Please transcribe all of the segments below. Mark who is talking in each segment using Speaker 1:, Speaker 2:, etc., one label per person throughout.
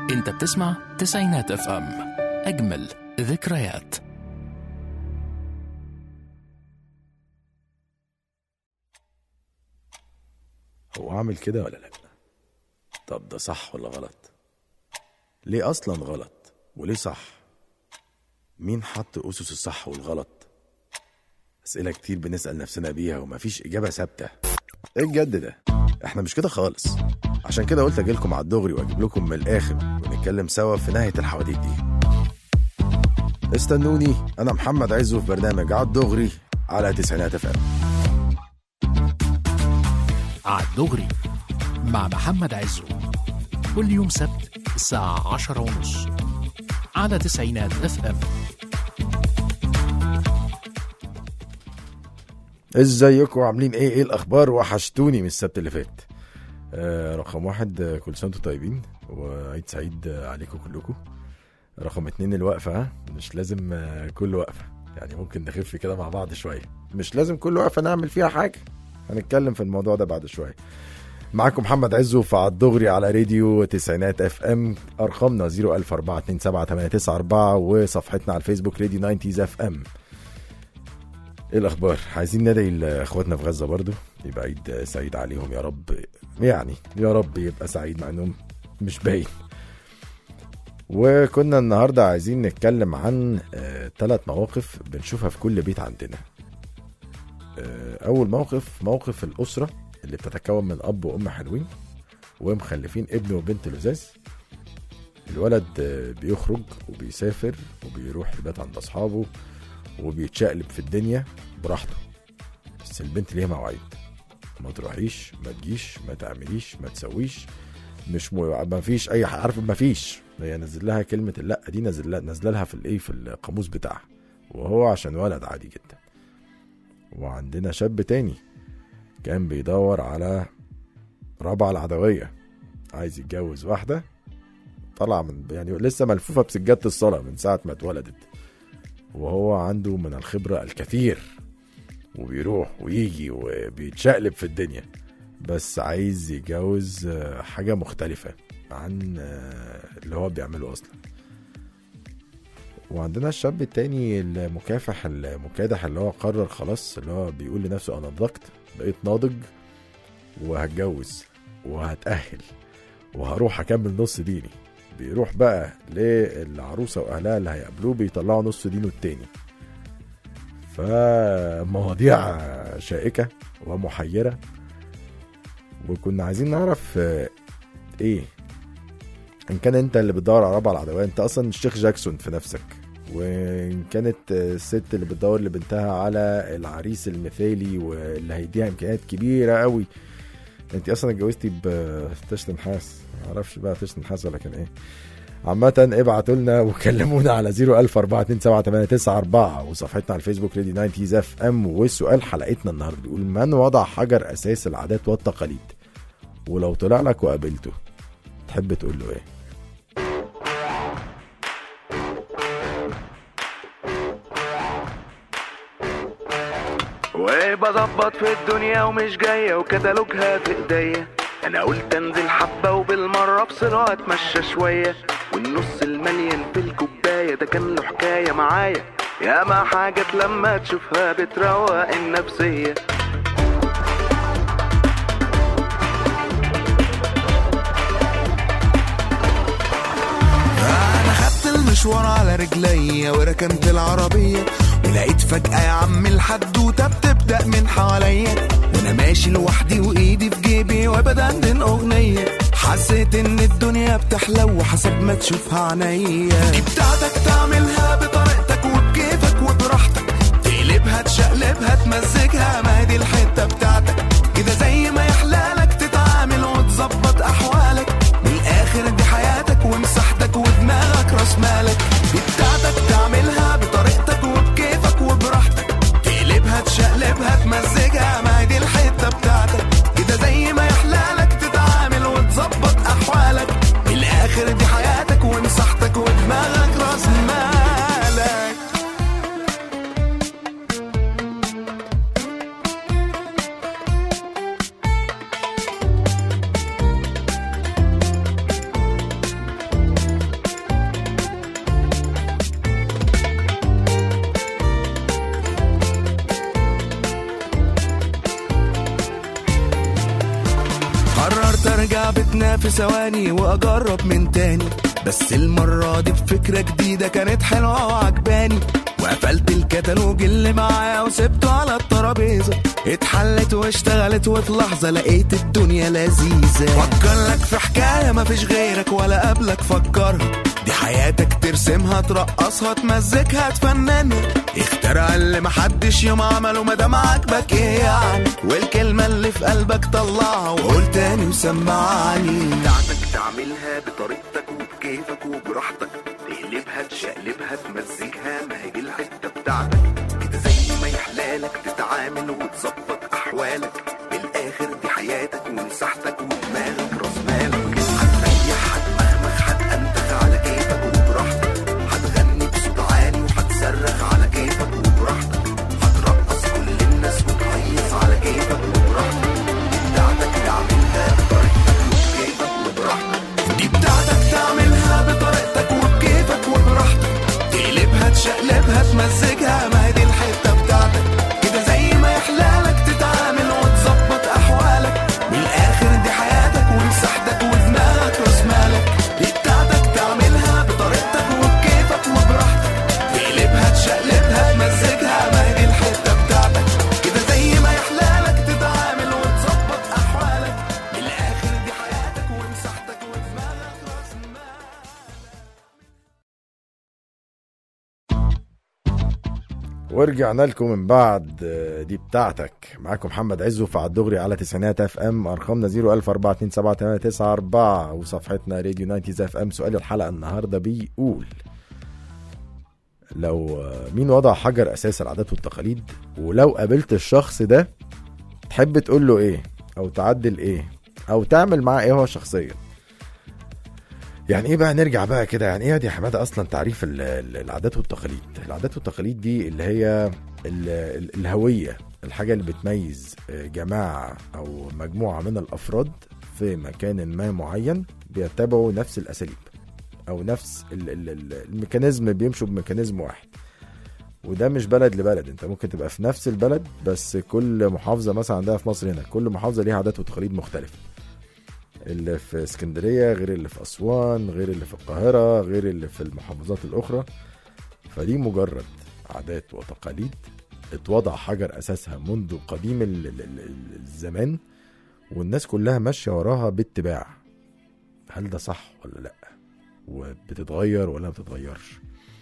Speaker 1: انت بتسمع تسعينات اف ام اجمل ذكريات
Speaker 2: هو عامل كده ولا لا طب ده صح ولا غلط ليه اصلا غلط وليه صح مين حط اسس الصح والغلط اسئله كتير بنسال نفسنا بيها ومفيش اجابه ثابته ايه الجد ده احنا مش كده خالص عشان كده قلت اجيلكم على الدغري واجيب لكم من الاخر ونتكلم سوا في نهايه الحواديت دي استنوني انا محمد عزو في برنامج على الدغري على تسعينات اف ام
Speaker 1: عالدغري مع محمد عزو كل يوم سبت الساعة عشرة ونص على تسعينات اف ام
Speaker 2: ازيكم عاملين ايه ايه الاخبار وحشتوني من السبت اللي فات آه رقم واحد آه، كل سنه وانتم طيبين وعيد سعيد آه، عليكم كلكم رقم اتنين الوقفه ها مش لازم آه، كل وقفه يعني ممكن نخف كده مع بعض شويه مش لازم كل وقفه نعمل فيها حاجه هنتكلم في الموضوع ده بعد شويه معاكم محمد عزو في على الدغري على راديو تسعينات اف ام ارقامنا 004278994 وصفحتنا على الفيسبوك راديو 90 اف ام ايه الاخبار عايزين ندعي لاخواتنا في غزه برضو يبقى عيد سعيد عليهم يا رب يعني يا رب يبقى سعيد مع انهم مش باين وكنا النهارده عايزين نتكلم عن ثلاث مواقف بنشوفها في كل بيت عندنا آه، اول موقف موقف الاسره اللي بتتكون من اب وام حلوين ومخلفين ابن وبنت لزاز الولد آه، بيخرج وبيسافر وبيروح يبات عند اصحابه وبيتشقلب في الدنيا براحته بس البنت ليها مواعيد ما تروحيش ما تجيش ما تعمليش ما تسويش مش م... ما فيش اي حاجه عارف ما فيش هي نزل لها كلمه لا دي نزل لها نزل لها في الايه في القاموس بتاعها وهو عشان ولد عادي جدا وعندنا شاب تاني كان بيدور على رابعة العدوية عايز يتجوز واحدة طلع من يعني لسه ملفوفة بسجادة الصلاة من ساعة ما اتولدت وهو عنده من الخبرة الكثير وبيروح ويجي وبيتشقلب في الدنيا بس عايز يتجوز آه، حاجة مختلفة عن آه، اللي هو بيعمله أصلا وعندنا الشاب التاني المكافح المكادح اللي هو قرر خلاص اللي هو بيقول لنفسه أنا نضجت بقيت ناضج وهتجوز وهتأهل وهروح أكمل نص ديني بيروح بقى للعروسة وأهلها اللي هيقابلوه بيطلعوا نص دينه التاني فمواضيع شائكة ومحيرة وكنا عايزين نعرف آه، ايه ان كان انت اللي بتدور على رابعة العدوية انت اصلا الشيخ جاكسون في نفسك وان كانت آه، الست اللي بتدور لبنتها على العريس المثالي واللي هيديها امكانيات كبيرة قوي انت اصلا اتجوزتي بطشت نحاس معرفش بقى طشت نحاس ولا كان ايه عامة ابعتوا لنا وكلمونا على 014278994 وصفحتنا على الفيسبوك راديو 90 اف ام وسؤال حلقتنا النهارده بيقول من وضع حجر اساس العادات والتقاليد ولو طلع لك وقابلته تحب تقول له ايه؟
Speaker 3: وبظبط في الدنيا ومش جاية وكتالوجها في ايديا انا قلت انزل حبة وبالمرة افصل واتمشى شوية والنص المليان في الكوباية ده كان له حكاية معايا ياما حاجات لما تشوفها بتروق النفسية
Speaker 4: انا خدت المشوار على رجليا وركنت العربية ولقيت فجأة يا عم الحدوتة بتبدأ من حواليا وانا ماشي لوحدي وايدي في جيبي وبدندن اغنية حسيت ان الدنيا بتحلو حسب ما تشوفها عينيا دي بتاعتك تعملها بطريقتك وبكيفك وبراحتك تقلبها تشقلبها تمزجها ما هي دي الحتة بتاعتك كده زي ما يحلالك تتعامل وتظبط احوالك من الاخر دي حياتك ومساحتك ودماغك راس مالك دي بتاعتك تعملها بطريقتك وبكيفك وبراحتك تقلبها تشقلبها تمزجها ما هي دي الحته بتاعتك كده زي ما يحلالك تتعامل وتظبط احوالك من الاخر دي حياتك ومساحتك ودماغك راس مالك قلت ارجع بيتنا في ثواني واجرب من تاني بس المرة دي بفكرة جديدة كانت حلوة وعجباني وقفلت الكتالوج اللي معايا وسبته على الترابيزة اتحلت واشتغلت وفي لحظة لقيت الدنيا لذيذة فكر لك في حكاية مفيش غيرك ولا قبلك فكرها دي حياتك ترسمها ترقصها تمزجها تفننها اخترع اللي محدش يوم عمله مادام عاجبك ايه يعني والكلمة اللي في قلبك طلعها وقول تاني وسمعني
Speaker 3: بتاعتك تعملها بطريقتك وبكيفك وبراحتك تقلبها تشقلبها تمزجها ما هي دي الحته بتاعتك كده زي ما يحلالك تتعامل وتظبط احوالك بالاخر دي حياتك ومساحتك ودماغك راس مالك هتريح هتمهمخ هتأنتخ على كيفك وبراحتك هتغني بصوت عالي وهتصرخ على كيفك وبراحتك هترقص كل الناس وتهيص على كيفك وبراحتك دي بتاعتك تعملها بطريقتك وبكيفك وبراحتك
Speaker 4: دي بتاعتك تعملها بطريقتك وبكيفك وبراحتك تقلبها تشقلبها تمزجها ما هي دي الحته بتاعتك كده زي ما يحلالك تتعامل وتظبط احوالك من الاخر دي حياتك ومساحتك ودماغك راس مالك دي بتاعتك تعملها بطريقتك وبكيفك وبراحتك تقلبها تشقلبها تمزجها ما هي دي الحته بتاعتك كده زي ما يحلالك تتعامل وتظبط احوالك من الاخر دي حياتك ومساحتك ودماغك راس مالك
Speaker 2: ورجعنا لكم من بعد آه، دي بتاعتك معاكم محمد عزو في الدغري على تسعينات اف ام ارقامنا 014278894 وصفحتنا راديو 90 اف ام سؤال الحلقه النهارده بيقول لو آه، مين وضع حجر اساس العادات والتقاليد ولو قابلت الشخص ده تحب تقول له ايه او تعدل ايه او تعمل معاه ايه هو شخصيا يعني ايه بقى نرجع بقى كده يعني ايه يا دي حماده اصلا تعريف ال- ال- العادات والتقاليد العادات والتقاليد دي اللي هي ال- ال- الهويه الحاجه اللي بتميز آه، جماعه او مجموعه من الافراد في مكان ما معين بيتبعوا نفس الاساليب او نفس ال- ال- ال- الميكانيزم بيمشوا بميكانيزم واحد وده مش بلد لبلد انت ممكن تبقى في نفس البلد بس كل محافظه مثلا عندها في مصر هنا كل محافظه ليها عادات وتقاليد مختلفه اللي في اسكندريه غير اللي في اسوان غير اللي في القاهره غير اللي في المحافظات الاخرى فدي مجرد عادات وتقاليد اتوضع حجر اساسها منذ قديم ال- ال- ال- الزمان والناس كلها ماشيه وراها باتباع هل ده صح ولا لا وبتتغير ولا ما بتتغيرش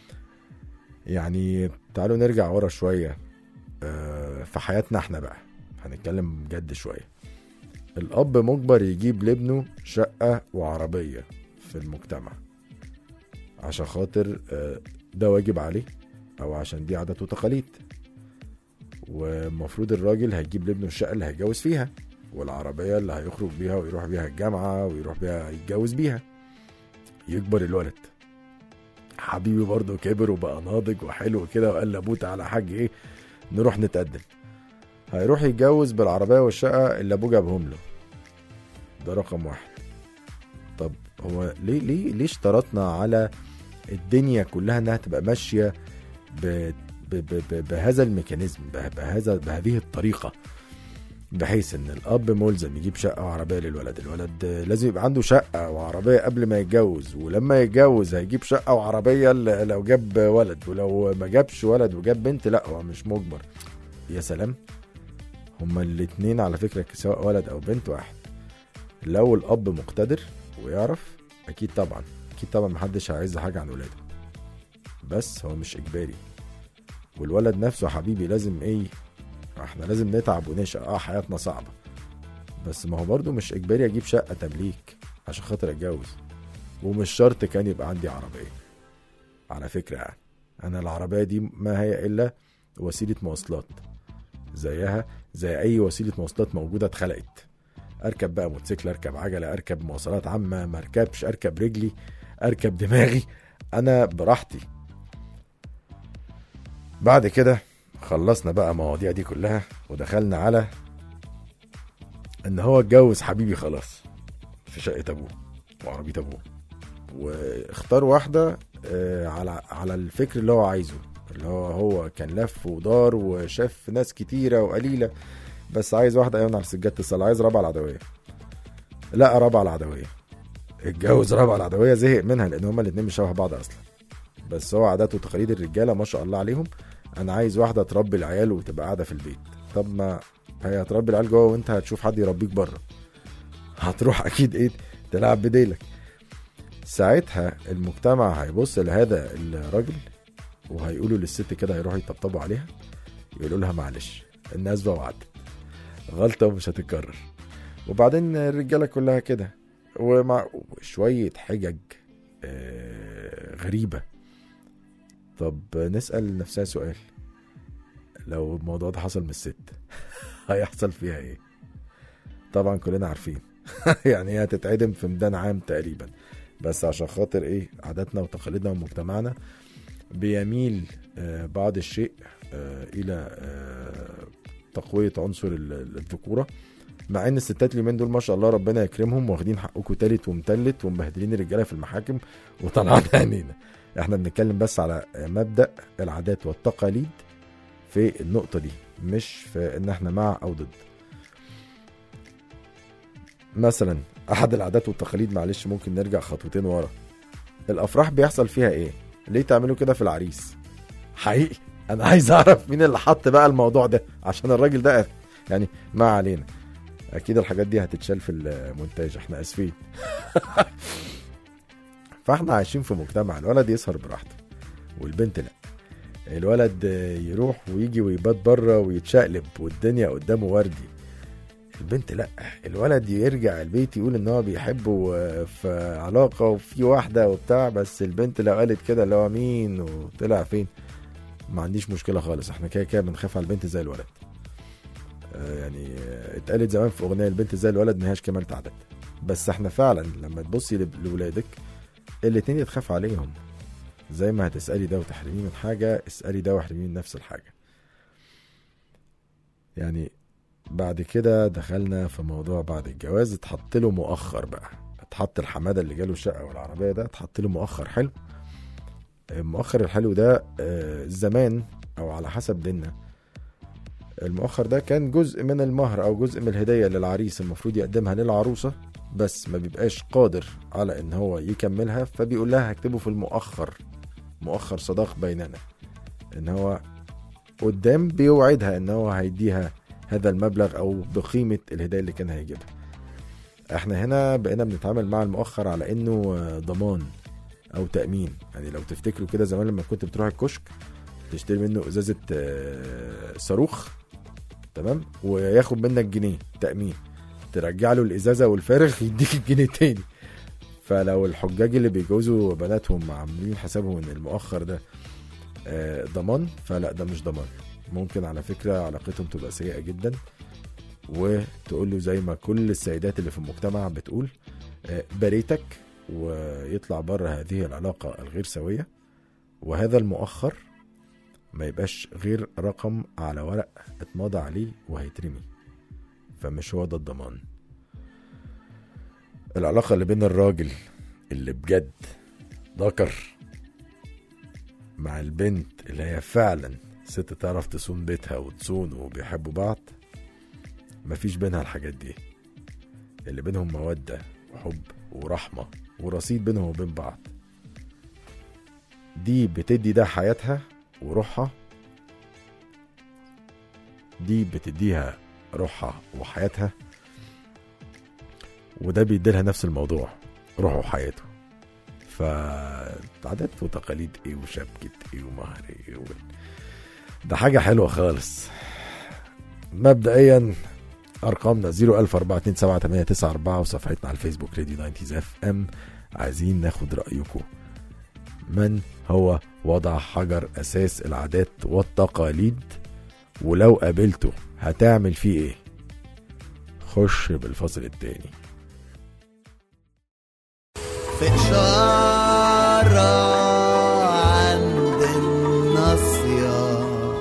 Speaker 2: يعني تعالوا نرجع ورا شويه آه، في حياتنا احنا بقى هنتكلم جد شويه الأب مجبر يجيب لابنه شقة وعربية في المجتمع عشان خاطر آه، ده واجب عليه أو عشان دي عادات وتقاليد والمفروض الراجل هيجيب لابنه الشقة اللي هيتجوز فيها والعربية اللي هيخرج بيها ويروح بيها الجامعة ويروح بيها يتجوز بيها يكبر الولد حبيبي برضه كبر وبقى ناضج وحلو كده وقال لابوه تعالى يا حاج ايه نروح نتقدم هيروح يتجوز بالعربية والشقة اللي أبوه جابهم له ده رقم واحد طب هو ليه ليه ليه اشترطنا على الدنيا كلها انها تبقى ماشية ب ب ب ب بهذا الميكانيزم به- بهذا بهذه الطريقة بحيث ان الاب ملزم يجيب شقه وعربيه للولد الولد لازم يبقى عنده شقه وعربيه قبل ما يتجوز ولما يتجوز هيجيب شقه وعربيه ل- لو جاب ولد ولو ما جابش ولد وجاب بنت لا هو مش مجبر يا سلام هما الاتنين على فكرة سواء ولد أو بنت واحد لو الأب مقتدر ويعرف أكيد طبعا أكيد طبعا محدش هيعز حاجة عن ولاده بس هو مش إجباري والولد نفسه يا حبيبي لازم إيه احنا لازم نتعب ونشقى اه حياتنا صعبة بس ما هو برضو مش إجباري أجيب شقة تمليك عشان خاطر أتجوز ومش شرط كان يبقى عندي عربية على فكرة يعني أنا العربية دي ما هي إلا وسيلة مواصلات زيها زي اي وسيله مواصلات موجوده اتخلقت اركب بقى موتوسيكل اركب عجله اركب مواصلات عامه ما اركبش اركب رجلي اركب دماغي انا براحتي بعد كده خلصنا بقى المواضيع دي كلها ودخلنا على ان هو اتجوز حبيبي خلاص في شقه ابوه وعربيه ابوه واختار واحده آه، على على الفكر اللي هو عايزه اللي هو هو كان لف ودار وشاف ناس كتيره وقليله بس عايز واحده ايوه على سجاده الصلاه عايز رابعه العدويه لا رابعه العدويه اتجوز رابعه العدويه زهق منها لان هما الاثنين مش شبه بعض اصلا بس هو عادات وتقاليد الرجاله ما شاء الله عليهم انا عايز واحده تربي العيال وتبقى قاعده في البيت طب ما هي هتربي العيال جوه وانت هتشوف حد يربيك بره هتروح اكيد ايه تلعب بديلك ساعتها المجتمع هيبص لهذا الراجل وهيقولوا للست كده هيروحوا يطبطبوا عليها يقولوا لها معلش الناس بقى وعدت غلطه ومش هتتكرر وبعدين الرجاله كلها كده ومع شويه حجج آه، غريبه طب نسال نفسنا سؤال لو الموضوع ده حصل من الست هيحصل فيها ايه طبعا كلنا عارفين يعني هي هتتعدم في ميدان عام تقريبا بس عشان خاطر ايه عاداتنا وتقاليدنا ومجتمعنا بيميل آه، بعض الشيء آه، الى آه، تقويه عنصر ال- ال- الذكوره مع ان الستات اليومين دول ما شاء الله ربنا يكرمهم واخدين حقكم تالت ومتلت ومبهدلين الرجاله في المحاكم وطلعان عينينا احنا بنتكلم بس على مبدا العادات والتقاليد في النقطه دي مش في ان احنا مع او ضد مثلا احد العادات والتقاليد معلش ممكن نرجع خطوتين ورا الافراح بيحصل فيها ايه ليه تعملوا كده في العريس حقيقي انا عايز اعرف مين اللي حط بقى الموضوع ده عشان الراجل ده يعني ما علينا اكيد الحاجات دي هتتشال في المونتاج احنا اسفين فاحنا عايشين في مجتمع الولد يسهر براحته والبنت لا الولد يروح ويجي ويبات بره ويتشقلب والدنيا قدامه وردي البنت لا الولد يرجع البيت يقول ان هو بيحبه وفي علاقه وفي واحده وبتاع بس البنت لو قالت كده اللي هو مين وطلع فين ما عنديش مشكله خالص احنا كده كده بنخاف على البنت زي الولد آه، يعني آه، اتقالت زمان في اغنيه البنت زي الولد ما هياش كمالة عدد بس احنا فعلا لما تبصي لب- لولادك الاتنين يتخاف عليهم زي ما هتسالي ده وتحرميه من حاجه اسالي ده واحرميه من نفس الحاجه يعني بعد كده دخلنا في موضوع بعد الجواز اتحط له مؤخر بقى اتحط الحماده اللي جاله الشقه والعربيه ده اتحط له مؤخر حلو المؤخر الحلو ده آه، زمان او على حسب ديننا المؤخر ده كان جزء من المهر او جزء من الهديه اللي العريس المفروض يقدمها للعروسه بس ما بيبقاش قادر على ان هو يكملها فبيقول لها هكتبه في المؤخر مؤخر صداق بيننا ان هو قدام بيوعدها ان هو هيديها هذا المبلغ او بقيمه الهدايا اللي كان هيجيبها احنا هنا بقينا بنتعامل مع المؤخر على انه آه، ضمان او تامين يعني لو تفتكروا كده زمان لما كنت بتروح الكشك تشتري منه ازازه آه، صاروخ تمام وياخد منك جنيه تامين ترجع له الازازه والفارغ يديك الجنيه تاني فلو الحجاج اللي بيجوزوا بناتهم عاملين حسابهم ان المؤخر ده آه، ضمان فلا ده مش ضمان ممكن على فكره علاقتهم تبقى سيئه جدا وتقول له زي ما كل السيدات اللي في المجتمع بتقول آه، بريتك ويطلع بره هذه العلاقه الغير سويه وهذا المؤخر ما يبقاش غير رقم على ورق اتمضى عليه وهيترمي فمش هو ده الضمان العلاقة اللي بين الراجل اللي بجد ذكر مع البنت اللي هي فعلا ست تعرف تصون بيتها وتصون وبيحبوا بعض مفيش بينها الحاجات دي اللي بينهم مودة وحب ورحمة ورصيد بينهم وبين بعض دي بتدي ده حياتها وروحها دي بتديها روحها وحياتها وده بيديلها نفس الموضوع روحه وحياته فعادات وتقاليد ايه وشبكة ايه ومهر ايه و... ده حاجة حلوة خالص مبدئيا ارقامنا 004278994 وصفحتنا على الفيسبوك راديو 90 اف ام عايزين ناخد رايكم من هو وضع حجر اساس العادات والتقاليد ولو قابلته هتعمل فيه ايه خش بالفصل التاني
Speaker 5: في إشارة عند الناصية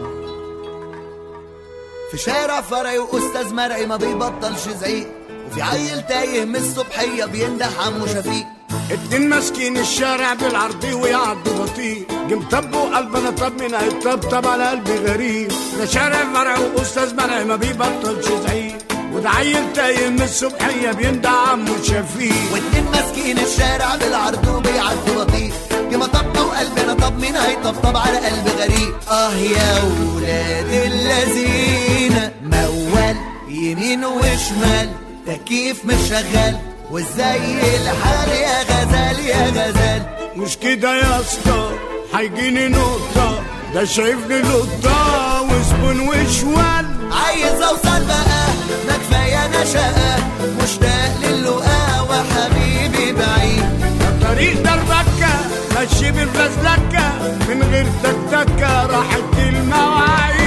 Speaker 5: في شارع فرعي وأستاذ مرعي ما بيبطلش زعيق وفي عيل تايه من الصبحية بينده عمو شفيق
Speaker 6: اتنين ماسكين الشارع بالعرضي ويعدوا بطيء جم طبوا قلبنا طب من هيطبطب على قلبي غريب ده شارع فرع واستاذ مرعي ما بيبطلش زعيق وده عيل تايه من الصبحيه بيندع عمه شفيق
Speaker 5: واتنين ماسكين الشارع بالعرض وبيعدوا بطيء كما طبنا وقلبنا طب مين هيطبطب على قلب غريب اه يا ولاد اللذين موال يمين وشمال تكييف مش شغال وازاي الحال يا غزال يا غزال
Speaker 6: مش كده يا اسطى هيجيني نقطة ده شايفني لقطة وزبون وشوال
Speaker 5: عايز اوصل بقى ده كفايه انا شقه مشتاق للقاء وحبيبي بعيد
Speaker 6: طريق دربكة ماشي بالفزلكة من غير تكتكة راحت المواعيد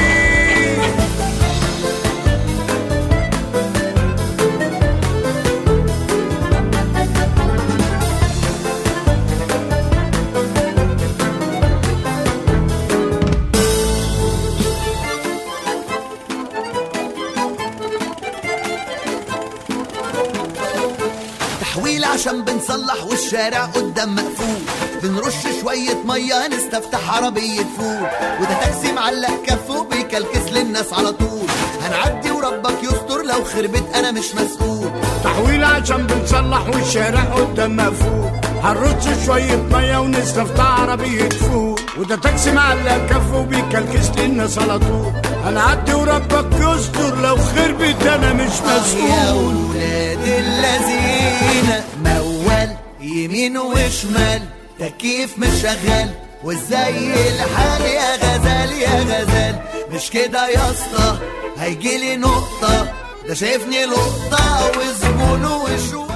Speaker 5: تحويل عشان بنصلح والشارع قدام مقفول بنرش شوية مية نستفتح عربية فول وده تاكسي معلق كفه بيكلكس للناس على طول هنعدي وربك يستر لو خربت انا مش مسؤول
Speaker 6: تحويل عشان بنصلح والشارع قدام مقفول هنرش شوية مية ونستفتح عربية فول وده تاكسي معلق كفه وبيكلكس للناس على طول هنعدي وربك يستر لو خربت انا مش
Speaker 5: يا
Speaker 6: مسؤول
Speaker 5: ولاد اللذين موال يمين وشمال تكييف مش شغال وازاي الحال يا غزال يا غزال مش كده يا اسطى هيجيلي نقطة ده شايفني لقطة وزبون وشوال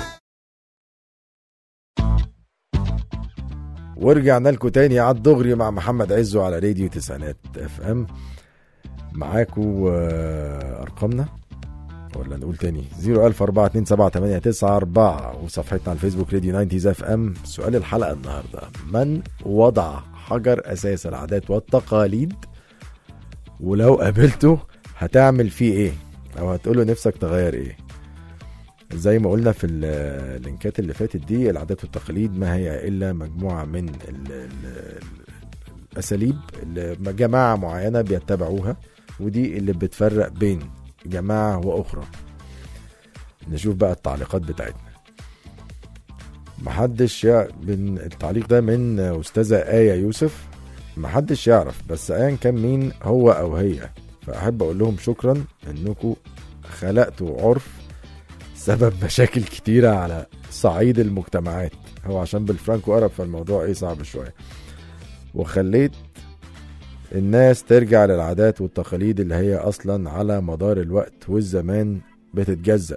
Speaker 2: ورجعنا لكم تاني على الدغري مع محمد عزو على راديو تسعينات اف ام معاكم آه، ارقامنا ولا نقول تاني 004278994 وصفحتنا على الفيسبوك راديو 90 اف ام سؤال الحلقه النهارده من وضع حجر اساس العادات والتقاليد ولو قابلته هتعمل فيه ايه او هتقوله نفسك تغير ايه زي ما قلنا في ال- اللينكات اللي فاتت دي العادات والتقاليد ما هي الا مجموعه من ال ال الاساليب اللي جماعه معينه بيتبعوها ودي اللي بتفرق بين جماعه واخرى نشوف بقى التعليقات بتاعتنا محدش يع... من التعليق ده من استاذه ايه يوسف محدش يعرف بس ايا كان مين هو او هي فاحب اقول لهم شكرا انكم خلقتوا عرف سبب مشاكل كتيرة على صعيد المجتمعات هو عشان بالفرانكو أرب فالموضوع ايه صعب شوية وخليت الناس ترجع للعادات والتقاليد اللي هي أصلا على مدار الوقت والزمان بتتجزأ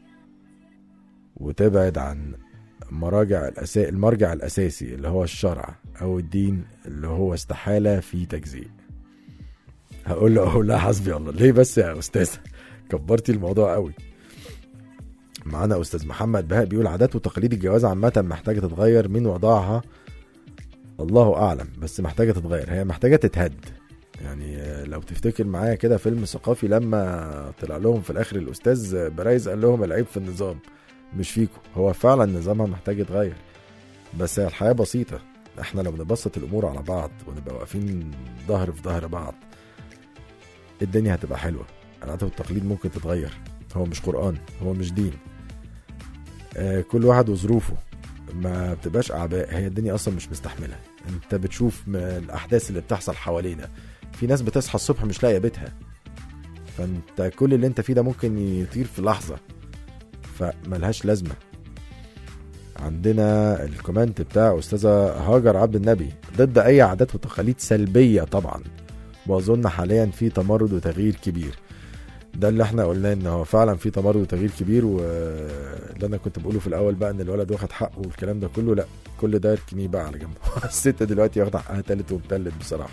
Speaker 2: وتبعد عن مراجع الأسا... المرجع الأساسي اللي هو الشرع أو الدين اللي هو استحالة في تجزيء هقول له أقول لا حسبي الله ليه بس يا أستاذ كبرتي الموضوع قوي معانا استاذ محمد بهاء بيقول عادات وتقاليد الجواز عامه محتاجه تتغير من وضعها الله اعلم بس محتاجه تتغير هي محتاجه تتهد يعني آه، لو تفتكر معايا كده فيلم ثقافي لما طلع لهم في الاخر الاستاذ برايز قال لهم العيب في النظام مش فيكم هو فعلا نظامها محتاج يتغير بس هي الحياه بسيطه احنا لو نبسط الامور على بعض ونبقى واقفين ظهر في ظهر بعض الدنيا هتبقى حلوه العادات والتقاليد ممكن تتغير هو مش قران هو مش دين آه، كل واحد وظروفه ما بتبقاش اعباء هي الدنيا اصلا مش مستحمله انت بتشوف م- الاحداث اللي بتحصل حوالينا في ناس بتصحى الصبح مش لاقيه بيتها فانت كل اللي انت فيه ده ممكن يطير في لحظه فملهاش لازمه عندنا الكومنت بتاع استاذه هاجر عبد النبي ضد اي عادات وتقاليد سلبيه طبعا واظن حاليا في تمرد وتغيير كبير ده اللي احنا قلناه ان هو فعلا في تمرد وتغيير كبير واللي انا كنت بقوله في الاول بقى ان الولد واخد حقه والكلام ده كله لا كل ده اركنيه بقى على جنب الست دلوقتي واخده حقها تالت ومتلت بصراحه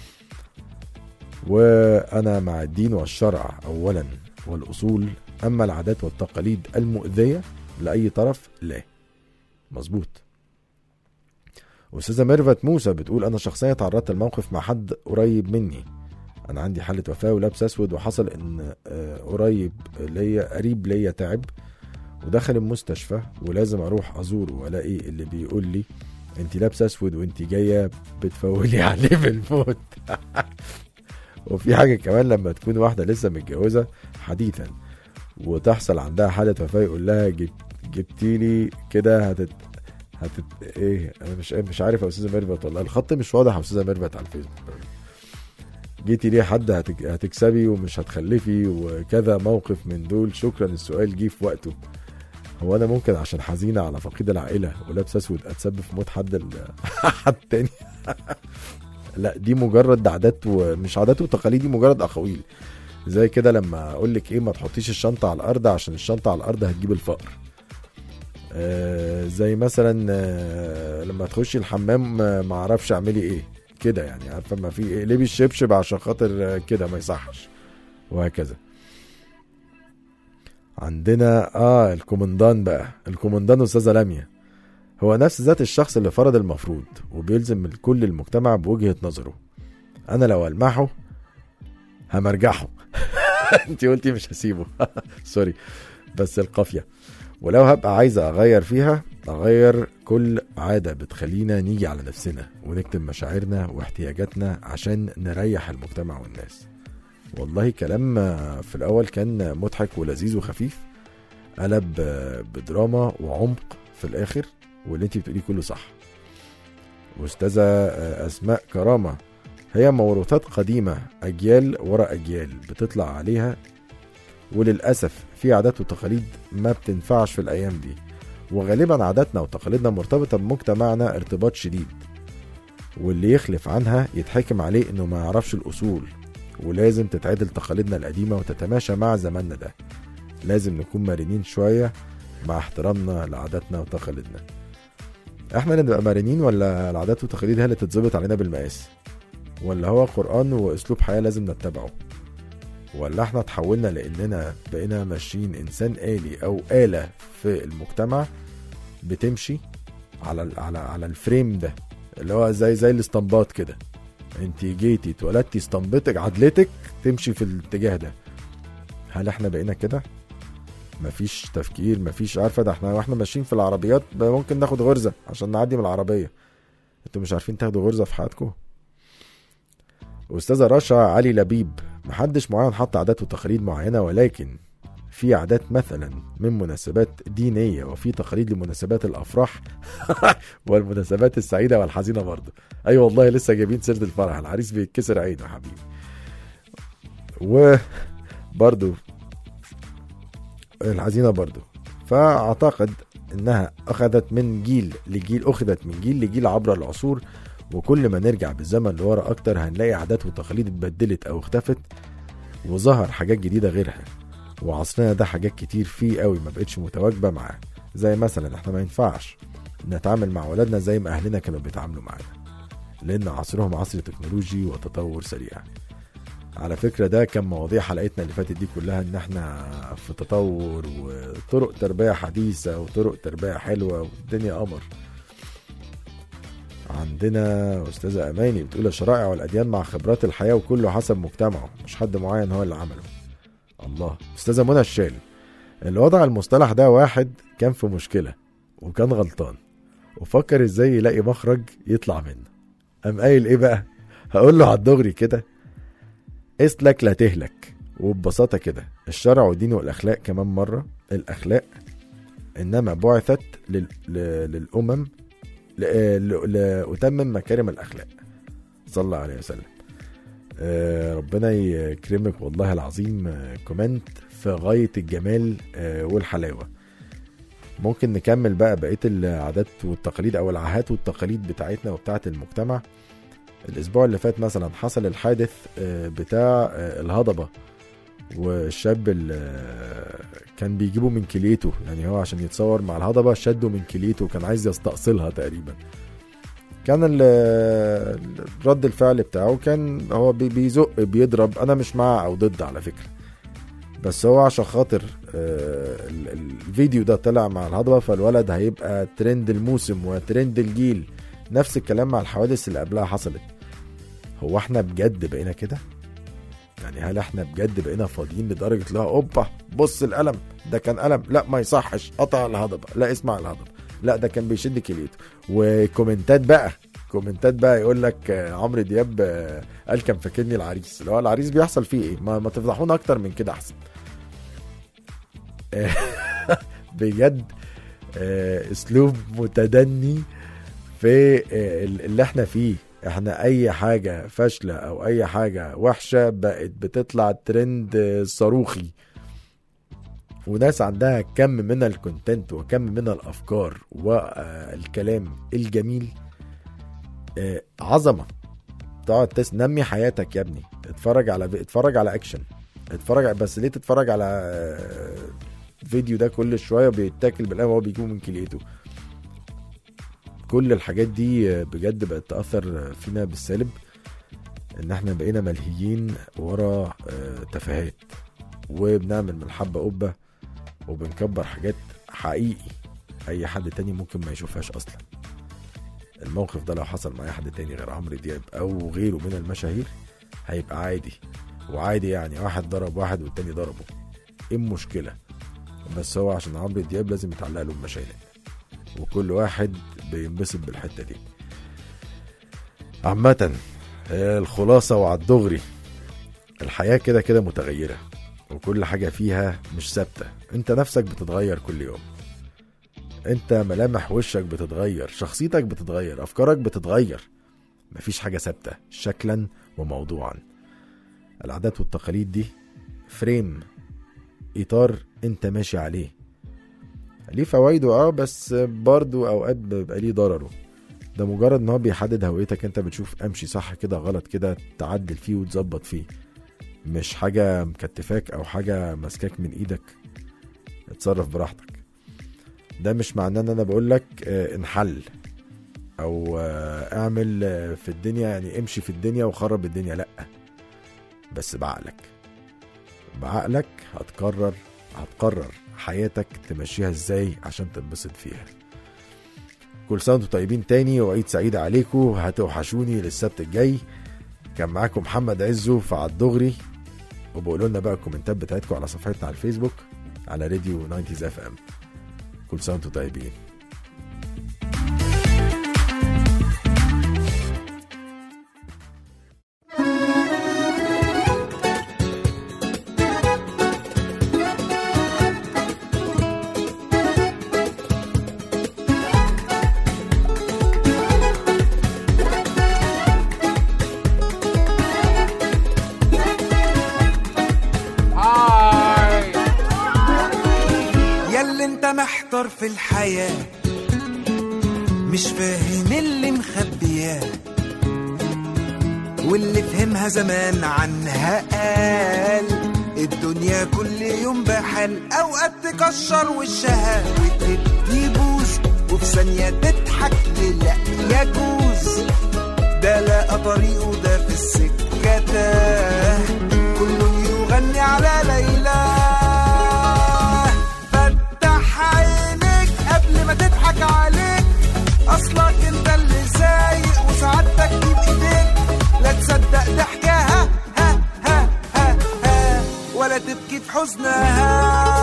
Speaker 2: وانا مع الدين والشرع اولا والاصول اما العادات والتقاليد المؤذيه لاي طرف لا مظبوط استاذه ميرفت موسى بتقول انا شخصيا تعرضت لموقف مع حد قريب مني انا عندي حاله وفاه ولابس اسود وحصل ان آه، قريب ليا قريب ليا تعب ودخل المستشفى ولازم اروح ازوره والاقي اللي بيقول لي انت لابسه اسود وانت جايه بتفولي عليه بالموت وفي حاجه كمان لما تكون واحده لسه متجوزه حديثا وتحصل عندها حاله وفاه يقول لها جبت جبتي لي كده هتت هتت ايه انا مش مش عارف يا استاذه ميرفت والله الخط مش واضح يا استاذه ميرفت على الفيسبوك جيتي ليه حد هتك... هتكسبي ومش هتخلفي وكذا موقف من دول شكرا السؤال جه في وقته هو انا ممكن عشان حزينه على فقيد العائله ولابس اسود اتسبب في موت حد ال... حد تاني لا دي مجرد عادات ومش عادات وتقاليد دي مجرد اقاويل زي كده لما اقول لك ايه ما تحطيش الشنطه على الارض عشان الشنطه على الارض هتجيب الفقر آه زي مثلا آه لما تخشي الحمام آه، ما اعرفش اعملي ايه كده يعني عارفه ما في ايه لبي الشبشب عشان خاطر آه، كده ما يصحش وهكذا عندنا اه الكومندان بقى الكومندان استاذه لميا هو نفس ذات الشخص اللي فرض المفروض وبيلزم كل المجتمع بوجهه نظره انا لو المحه همرجحه انت قلتي مش هسيبه سوري بس القافيه ولو هبقى عايزه اغير فيها اغير كل عاده بتخلينا نيجي على نفسنا ونكتب مشاعرنا واحتياجاتنا عشان نريح المجتمع والناس والله كلام آه، في الاول كان مضحك ولذيذ وخفيف قلب آه، بدراما وعمق في الاخر واللي انت بتقوليه كله صح واستاذه آه، اسماء كرامه هي موروثات قديمه اجيال ورا اجيال بتطلع عليها وللاسف في عادات وتقاليد ما بتنفعش في الايام دي وغالبا عاداتنا وتقاليدنا مرتبطه بمجتمعنا ارتباط شديد واللي يخلف عنها يتحكم عليه انه ما يعرفش الاصول ولازم تتعدل تقاليدنا القديمه وتتماشى مع زماننا ده لازم نكون مرنين شويه مع احترامنا لعاداتنا وتقاليدنا احنا اللي نبقى مرنين ولا العادات والتقاليد هي اللي تتظبط علينا بالمقاس ولا هو قرآن واسلوب حياه لازم نتبعه ولا احنا تحولنا لاننا بقينا ماشيين انسان آلي او آلة في المجتمع بتمشي على ال على على الفريم ده اللي هو زي زي الاسطمبات كده انت جيتي اتولدتي اسطمبتك عدلتك تمشي في الاتجاه ده هل احنا بقينا كده مفيش تفكير مفيش عارفه ده احنا واحنا ماشيين في العربيات بقى ممكن ناخد غرزه عشان نعدي من العربيه انتوا مش عارفين تاخدوا غرزه في حياتكم استاذه رشا علي لبيب محدش معين حط عادات وتقاليد معينه ولكن في عادات مثلا من مناسبات دينيه وفي تقاليد لمناسبات الافراح والمناسبات السعيده والحزينه برضه اي أيوة والله لسه جايبين سيره الفرح العريس بيتكسر عينه يا حبيبي وبرضه الحزينه برضه فاعتقد انها اخذت من جيل لجيل اخذت من جيل لجيل عبر العصور وكل ما نرجع بالزمن لورا اكتر هنلاقي عادات وتقاليد اتبدلت او اختفت وظهر حاجات جديده غيرها وعصرنا ده حاجات كتير فيه قوي ما بقتش متواجبه معاه زي مثلا احنا ما ينفعش نتعامل مع ولادنا زي ما اهلنا كانوا بيتعاملوا معانا لان عصرهم عصر تكنولوجي وتطور سريع على فكرة ده كان مواضيع حلقتنا اللي فاتت دي كلها ان احنا في تطور وطرق تربية حديثة وطرق تربية حلوة والدنيا قمر عندنا أستاذة أماني بتقول الشرائع والأديان مع خبرات الحياة وكله حسب مجتمعه مش حد معين هو اللي عمله الله أستاذة منى الشال اللي وضع المصطلح ده واحد كان في مشكلة وكان غلطان وفكر ازاي يلاقي مخرج يطلع منه قام قايل ايه بقى هقول له على الدغري كده اسلك لا تهلك وببساطة كده الشرع والدين والأخلاق كمان مرة الأخلاق إنما بعثت لل... ل... للأمم ل... ل... لأتمم مكارم الأخلاق صلى الله عليه وسلم آه، ربنا يكرمك والله العظيم آه، كومنت في غاية الجمال آه، والحلاوة ممكن نكمل بقى بقية العادات والتقاليد أو العاهات والتقاليد بتاعتنا وبتاعة المجتمع الأسبوع اللي فات مثلا حصل الحادث آه، بتاع آه، الهضبة والشاب اللي كان بيجيبه من كليته يعني هو عشان يتصور مع الهضبة شده من كليته وكان عايز يستأصلها تقريبا كان ال- رد الفعل بتاعه كان هو بي- بيزق بيضرب انا مش مع او ضد على فكره بس هو عشان خاطر آه، ال- ال- الفيديو ده طلع مع الهضبه فالولد هيبقى ترند الموسم وترند الجيل نفس الكلام مع الحوادث اللي قبلها حصلت هو احنا بجد بقينا كده يعني هل احنا بجد بقينا فاضيين لدرجه لا اوبا بص القلم ده كان قلم لا ما يصحش قطع الهضبه لا اسمع الهضبه لا ده كان بيشد كليته وكومنتات بقى كومنتات بقى يقول لك آه، عمرو دياب آه، قال كان فاكرني العريس اللي هو العريس بيحصل فيه ايه ما, ما تفضحونا اكتر من كده احسن بجد آه، اسلوب متدني في آه، اللي احنا فيه احنا اي حاجة فاشلة او اي حاجة وحشة بقت بتطلع ترند آه، صاروخي وناس عندها كم من الكونتنت وكم من الافكار والكلام الجميل آه، عظمة تقعد تنمي حياتك يا ابني اتفرج على اتفرج على اكشن اتفرج بس ليه تتفرج على آه، فيديو ده كل شويه بيتاكل بالقهوه وهو بيجيبه من كليته كل الحاجات دي آه، بجد بقت تاثر فينا بالسالب ان احنا بقينا ملهيين ورا آه، تفاهات وبنعمل من الحبه قبه وبنكبر حاجات حقيقي اي حد تاني ممكن ما يشوفهاش اصلا الموقف ده لو حصل مع اي حد تاني غير عمرو دياب او غيره من المشاهير هيبقى عادي وعادي يعني واحد ضرب واحد والتاني ضربه ايه المشكله بس هو عشان عمرو دياب لازم يتعلق له بمشاهد وكل واحد بينبسط بالحته دي عامة آه، الخلاصة وعلى الدغري الحياة كده كده متغيرة وكل حاجة فيها مش ثابتة انت نفسك بتتغير كل يوم انت ملامح وشك بتتغير شخصيتك بتتغير افكارك بتتغير مفيش حاجة ثابتة شكلا وموضوعا العادات والتقاليد دي فريم اطار انت ماشي عليه ليه فوائده اه بس برضو اوقات بيبقى ليه ضرره ده مجرد ان هو بيحدد هويتك انت بتشوف امشي صح كده غلط كده تعدل فيه وتظبط فيه مش حاجة مكتفاك او حاجة ماسكاك من ايدك اتصرف براحتك ده مش معناه ان انا بقول لك انحل او آه، اعمل آه، في الدنيا يعني امشي في الدنيا وخرب الدنيا لا بس بعقلك بعقلك هتقرر هتقرر حياتك تمشيها ازاي عشان تنبسط فيها كل سنه وانتم طيبين تاني وعيد سعيد عليكم هتوحشوني للسبت الجاي كان معاكم محمد عزو في على الدغري وبقولوا لنا بقى الكومنتات بتاعتكم على صفحتنا على الفيسبوك على راديو 90 اف ام كل سنه وانتم طيبين
Speaker 4: ياللي انت محتار في الحياة مش فاهم اللي مخبياه واللي فهمها زمان عنها قال الدنيا كل يوم بحال اوقات تكشر وشها وتبدي بوز وفي ثانية تضحك لا يجوز ده لقى طريقه ده في السكة تاه كل يغني على ليلى فتح عينيك قبل ما تضحك عليك اصلك انت اللي سايق وسعادتك دي بايديك لا تصدق ضحكها ها ها ها ها ولا تبكي في حزنها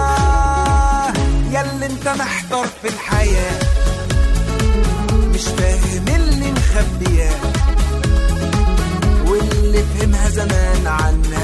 Speaker 4: ياللي انت محتار في الحياه مش فاهم اللي مخبياه واللي فهمها زمان عنها